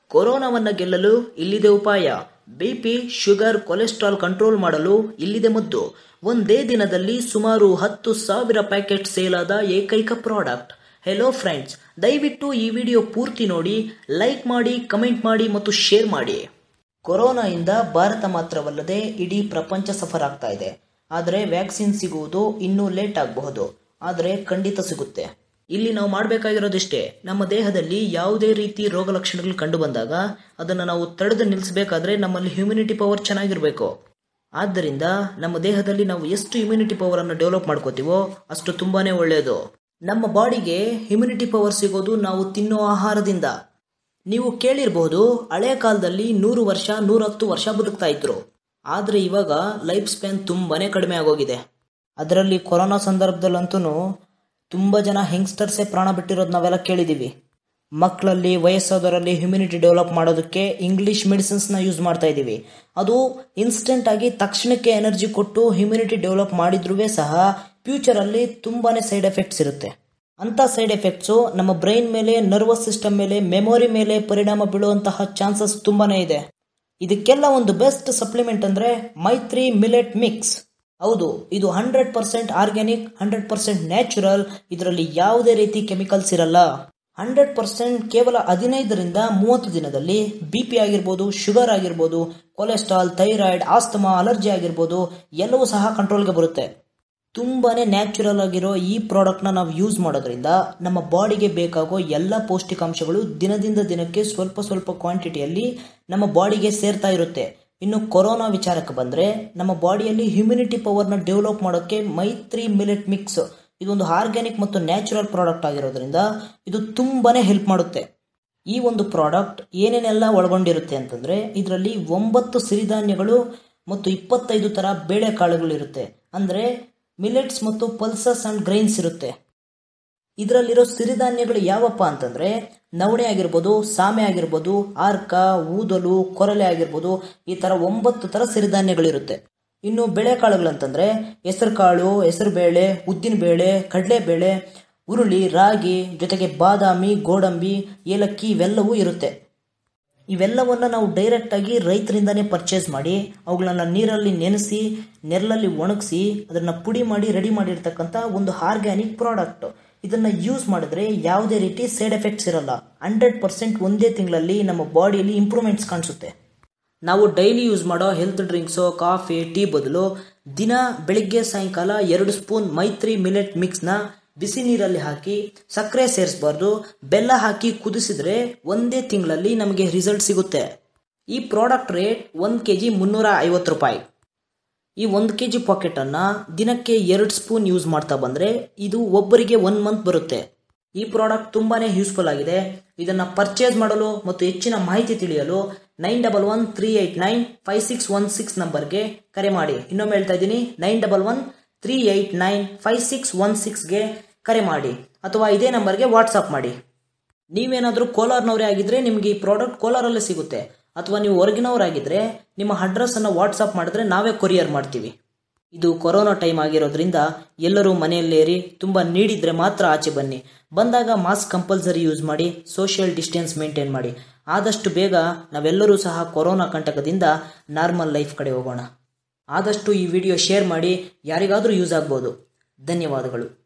ಕೊರೋನಾವನ್ನು ಗೆಲ್ಲಲು ಇಲ್ಲಿದೆ ಉಪಾಯ ಬಿಪಿ ಶುಗರ್ ಕೊಲೆಸ್ಟ್ರಾಲ್ ಕಂಟ್ರೋಲ್ ಮಾಡಲು ಇಲ್ಲಿದೆ ಮದ್ದು ಒಂದೇ ದಿನದಲ್ಲಿ ಸುಮಾರು ಹತ್ತು ಸಾವಿರ ಪ್ಯಾಕೆಟ್ ಸೇಲ್ ಆದ ಏಕೈಕ ಪ್ರಾಡಕ್ಟ್ ಹೆಲೋ ಫ್ರೆಂಡ್ಸ್ ದಯವಿಟ್ಟು ಈ ವಿಡಿಯೋ ಪೂರ್ತಿ ನೋಡಿ ಲೈಕ್ ಮಾಡಿ ಕಮೆಂಟ್ ಮಾಡಿ ಮತ್ತು ಶೇರ್ ಮಾಡಿ ಕೊರೋನಾಯಿಂದ ಭಾರತ ಮಾತ್ರವಲ್ಲದೆ ಇಡೀ ಪ್ರಪಂಚ ಸಫರ್ ಆಗ್ತಾ ಇದೆ ಆದರೆ ವ್ಯಾಕ್ಸಿನ್ ಸಿಗುವುದು ಇನ್ನೂ ಲೇಟ್ ಆಗಬಹುದು ಆದರೆ ಖಂಡಿತ ಸಿಗುತ್ತೆ ಇಲ್ಲಿ ನಾವು ಮಾಡಬೇಕಾಗಿರೋದಿಷ್ಟೇ ನಮ್ಮ ದೇಹದಲ್ಲಿ ಯಾವುದೇ ರೀತಿ ರೋಗ ಲಕ್ಷಣಗಳು ಕಂಡು ಬಂದಾಗ ಅದನ್ನು ನಾವು ತಡೆದು ನಿಲ್ಲಿಸಬೇಕಾದ್ರೆ ನಮ್ಮಲ್ಲಿ ಹ್ಯುಮಿನಿಟಿ ಪವರ್ ಚೆನ್ನಾಗಿರಬೇಕು ಆದ್ದರಿಂದ ನಮ್ಮ ದೇಹದಲ್ಲಿ ನಾವು ಎಷ್ಟು ಇಮ್ಯುನಿಟಿ ಪವರ್ ಅನ್ನು ಡೆವಲಪ್ ಮಾಡ್ಕೋತೀವೋ ಅಷ್ಟು ತುಂಬಾನೇ ಒಳ್ಳೆಯದು ನಮ್ಮ ಬಾಡಿಗೆ ಇಮ್ಯುನಿಟಿ ಪವರ್ ಸಿಗೋದು ನಾವು ತಿನ್ನೋ ಆಹಾರದಿಂದ ನೀವು ಕೇಳಿರಬಹುದು ಹಳೆಯ ಕಾಲದಲ್ಲಿ ನೂರು ವರ್ಷ ನೂರಹತ್ತು ವರ್ಷ ಬದುಕ್ತಾ ಇದ್ರು ಆದರೆ ಇವಾಗ ಲೈಫ್ ಸ್ಪ್ಯಾನ್ ತುಂಬಾನೇ ಕಡಿಮೆ ಆಗೋಗಿದೆ ಅದರಲ್ಲಿ ಕೊರೋನಾ ಸಂದರ್ಭದಲ್ಲಂತೂ ತುಂಬ ಜನ ಯಂಗ್ಸ್ಟರ್ಸೇ ಪ್ರಾಣ ಬಿಟ್ಟಿರೋದು ನಾವೆಲ್ಲ ಕೇಳಿದ್ದೀವಿ ಮಕ್ಕಳಲ್ಲಿ ವಯಸ್ಸಾದವರಲ್ಲಿ ಹ್ಯುಮಿನಿಟಿ ಡೆವಲಪ್ ಮಾಡೋದಕ್ಕೆ ಇಂಗ್ಲಿಷ್ ಮೆಡಿಸಿನ್ಸ್ನ ಯೂಸ್ ಮಾಡ್ತಾ ಇದ್ದೀವಿ ಅದು ಇನ್ಸ್ಟೆಂಟ್ ಆಗಿ ತಕ್ಷಣಕ್ಕೆ ಎನರ್ಜಿ ಕೊಟ್ಟು ಹ್ಯುಮಿನಿಟಿ ಡೆವಲಪ್ ಮಾಡಿದ್ರೂ ಸಹ ಫ್ಯೂಚರಲ್ಲಿ ತುಂಬಾನೇ ಸೈಡ್ ಎಫೆಕ್ಟ್ಸ್ ಇರುತ್ತೆ ಅಂಥ ಸೈಡ್ ಎಫೆಕ್ಟ್ಸು ನಮ್ಮ ಬ್ರೈನ್ ಮೇಲೆ ನರ್ವಸ್ ಸಿಸ್ಟಮ್ ಮೇಲೆ ಮೆಮೊರಿ ಮೇಲೆ ಪರಿಣಾಮ ಬೀಳುವಂತಹ ಚಾನ್ಸಸ್ ತುಂಬಾನೇ ಇದೆ ಇದಕ್ಕೆಲ್ಲ ಒಂದು ಬೆಸ್ಟ್ ಸಪ್ಲಿಮೆಂಟ್ ಅಂದ್ರೆ ಮೈತ್ರಿ ಮಿಲೆಟ್ ಮಿಕ್ಸ್ ಹೌದು ಇದು hundred percent organic hundred percent natural ಇದರಲ್ಲಿ ಯಾವುದೇ ರೀತಿ ಕೆಮಿಕಲ್ಸ್ ಇರಲ್ಲ ಹಂಡ್ರೆಡ್ ಪರ್ಸೆಂಟ್ ಕೇವಲ ಹದಿನೈದರಿಂದ ಮೂವತ್ತು ದಿನದಲ್ಲಿ ಬಿ ಪಿ ಆಗಿರ್ಬೋದು ಶುಗರ್ ಆಗಿರ್ಬೋದು ಕೊಲೆಸ್ಟ್ರಾಲ್ ಥೈರಾಯ್ಡ್ ಆಸ್ತಮಾ ಅಲರ್ಜಿ ಆಗಿರ್ಬೋದು ಎಲ್ಲವೂ ಸಹ ಕಂಟ್ರೋಲ್ಗೆ ಬರುತ್ತೆ ತುಂಬಾನೇ ನ್ಯಾಚುರಲ್ ಆಗಿರೋ ಈ ಪ್ರಾಡಕ್ಟ್ನ ನಾವು ಯೂಸ್ ಮಾಡೋದ್ರಿಂದ ನಮ್ಮ ಬಾಡಿಗೆ ಬೇಕಾಗೋ ಎಲ್ಲ ಪೌಷ್ಟಿಕಾಂಶಗಳು ದಿನದಿಂದ ದಿನಕ್ಕೆ ಸ್ವಲ್ಪ ಸ್ವಲ್ಪ ಕ್ವಾಂಟಿಟಿಯಲ್ಲಿ ನಮ್ಮ ಬಾಡಿಗೆ ಸೇರ್ತಾ ಇರುತ್ತೆ ಇನ್ನು ಕೊರೋನಾ ವಿಚಾರಕ್ಕೆ ಬಂದರೆ ನಮ್ಮ ಬಾಡಿಯಲ್ಲಿ ಹ್ಯುಮಿನಿಟಿ ಪವರ್ನ ಡೆವಲಪ್ ಮಾಡೋಕ್ಕೆ ಮೈತ್ರಿ ಮಿಲೆಟ್ ಮಿಕ್ಸ್ ಇದೊಂದು ಆರ್ಗ್ಯಾನಿಕ್ ಮತ್ತು ನ್ಯಾಚುರಲ್ ಪ್ರಾಡಕ್ಟ್ ಆಗಿರೋದ್ರಿಂದ ಇದು ತುಂಬಾನೇ ಹೆಲ್ಪ್ ಮಾಡುತ್ತೆ ಈ ಒಂದು ಪ್ರಾಡಕ್ಟ್ ಏನೇನೆಲ್ಲ ಒಳಗೊಂಡಿರುತ್ತೆ ಅಂತಂದರೆ ಇದರಲ್ಲಿ ಒಂಬತ್ತು ಸಿರಿಧಾನ್ಯಗಳು ಮತ್ತು ಇಪ್ಪತ್ತೈದು ಥರ ಬೇಳೆಕಾಳುಗಳಿರುತ್ತೆ ಅಂದರೆ ಮಿಲೆಟ್ಸ್ ಮತ್ತು ಪಲ್ಸಸ್ ಅಂಡ್ ಗ್ರೈನ್ಸ್ ಇರುತ್ತೆ ಇದರಲ್ಲಿರೋ ಸಿರಿಧಾನ್ಯಗಳು ಯಾವಪ್ಪ ಅಂತಂದ್ರೆ ನವಣೆ ಆಗಿರ್ಬೋದು ಸಾಮೆ ಆಗಿರ್ಬೋದು ಆರ್ಕ ಊದಲು ಕೊರಲೆ ಆಗಿರ್ಬೋದು ಈ ತರ ಒಂಬತ್ತು ತರ ಸಿರಿಧಾನ್ಯಗಳಿರುತ್ತೆ ಇನ್ನು ಬೆಳೆಕಾಳುಗಳಂತಂದ್ರೆ ಹೆಸರುಕಾಳು ಹೆಸರುಬೇಳೆ ಉದ್ದಿನಬೇಳೆ ಕಡಲೆಬೇಳೆ ಉರುಳಿ ರಾಗಿ ಜೊತೆಗೆ ಬಾದಾಮಿ ಗೋಡಂಬಿ ಏಲಕ್ಕಿ ಇವೆಲ್ಲವೂ ಇರುತ್ತೆ ಇವೆಲ್ಲವನ್ನ ನಾವು ಡೈರೆಕ್ಟ್ ಆಗಿ ರೈತರಿಂದಾನೇ ಪರ್ಚೇಸ್ ಮಾಡಿ ಅವುಗಳನ್ನ ನೀರಲ್ಲಿ ನೆನೆಸಿ ನೆರಳಲ್ಲಿ ಒಣಗಿಸಿ ಅದನ್ನ ಪುಡಿ ಮಾಡಿ ರೆಡಿ ಮಾಡಿರ್ತಕ್ಕಂಥ ಒಂದು ಆರ್ಗ್ಯಾನಿಕ್ ಪ್ರಾಡಕ್ಟ್ ಇದನ್ನ ಯೂಸ್ ಮಾಡಿದ್ರೆ ಯಾವುದೇ ರೀತಿ ಸೈಡ್ ಎಫೆಕ್ಟ್ಸ್ ಇರಲ್ಲ ಹಂಡ್ರೆಡ್ ಪರ್ಸೆಂಟ್ ಒಂದೇ ತಿಂಗಳಲ್ಲಿ ನಮ್ಮ ಬಾಡಿಯಲ್ಲಿ ಇಂಪ್ರೂವ್ಮೆಂಟ್ಸ್ ಕಾಣಿಸುತ್ತೆ ನಾವು ಡೈಲಿ ಯೂಸ್ ಮಾಡೋ ಹೆಲ್ತ್ ಡ್ರಿಂಕ್ಸು ಕಾಫಿ ಟೀ ಬದಲು ದಿನ ಬೆಳಿಗ್ಗೆ ಸಾಯಂಕಾಲ ಎರಡು ಸ್ಪೂನ್ ಮೈತ್ರಿ ಮಿಲೆಟ್ ಮಿಕ್ಸ್ನ ಬಿಸಿ ನೀರಲ್ಲಿ ಹಾಕಿ ಸಕ್ಕರೆ ಸೇರಿಸಬಾರ್ದು ಬೆಲ್ಲ ಹಾಕಿ ಕುದಿಸಿದ್ರೆ ಒಂದೇ ತಿಂಗಳಲ್ಲಿ ನಮಗೆ ರಿಸಲ್ಟ್ ಸಿಗುತ್ತೆ ಈ ಪ್ರಾಡಕ್ಟ್ ರೇಟ್ ಒಂದು ಕೆ ಜಿ ಮುನ್ನೂರ ಐವತ್ತು ರೂಪಾಯಿ ಈ ಒಂದು ಕೆ ಜಿ ಪಾಕೆಟನ್ನು ದಿನಕ್ಕೆ ಎರಡು ಸ್ಪೂನ್ ಯೂಸ್ ಮಾಡ್ತಾ ಬಂದರೆ ಇದು ಒಬ್ಬರಿಗೆ ಒನ್ ಮಂತ್ ಬರುತ್ತೆ ಈ ಪ್ರಾಡಕ್ಟ್ ತುಂಬಾ ಯೂಸ್ಫುಲ್ ಆಗಿದೆ ಇದನ್ನು ಪರ್ಚೇಸ್ ಮಾಡಲು ಮತ್ತು ಹೆಚ್ಚಿನ ಮಾಹಿತಿ ತಿಳಿಯಲು nine double one three eight nine five six one six ನಂಬರ್ಗೆ ಕರೆ ಮಾಡಿ ಇನ್ನೊಮ್ಮೆ ಹೇಳ್ತಾ ಇದ್ದೀನಿ nine double one three eight nine five six one ಸಿಕ್ಸ್ಗೆ ಕರೆ ಮಾಡಿ ಅಥವಾ ಇದೇ ನಂಬರ್ಗೆ ವಾಟ್ಸಪ್ ಮಾಡಿ ನೀವೇನಾದರೂ ಕೋಲಾರ್ನವರೇ ಆಗಿದ್ರೆ ನಿಮಗೆ ಈ ಪ್ರಾಡಕ್ಟ್ ಕೋಲಾರಲ್ಲೇ ಸಿಗುತ್ತೆ ಅಥವಾ ನೀವು ಹೊರಗಿನವರಾಗಿದ್ದರೆ ನಿಮ್ಮ ಅಡ್ರೆಸ್ಸನ್ನು ವಾಟ್ಸಪ್ ಮಾಡಿದ್ರೆ ನಾವೇ ಕೊರಿಯರ್ ಮಾಡ್ತೀವಿ ಇದು ಕೊರೋನಾ ಟೈಮ್ ಆಗಿರೋದ್ರಿಂದ ಎಲ್ಲರೂ ಮನೆಯಲ್ಲೇರಿ ತುಂಬ ನೀಡಿದ್ರೆ ಮಾತ್ರ ಆಚೆ ಬನ್ನಿ ಬಂದಾಗ ಮಾಸ್ಕ್ ಕಂಪಲ್ಸರಿ ಯೂಸ್ ಮಾಡಿ ಸೋಷಿಯಲ್ ಡಿಸ್ಟೆನ್ಸ್ ಮೇಂಟೈನ್ ಮಾಡಿ ಆದಷ್ಟು ಬೇಗ ನಾವೆಲ್ಲರೂ ಸಹ ಕೊರೋನಾ ಕಂಟಕದಿಂದ ನಾರ್ಮಲ್ ಲೈಫ್ ಕಡೆ ಹೋಗೋಣ ಆದಷ್ಟು ಈ ವಿಡಿಯೋ ಶೇರ್ ಮಾಡಿ ಯಾರಿಗಾದರೂ ಯೂಸ್ ಆಗ್ಬೋದು ಧನ್ಯವಾದಗಳು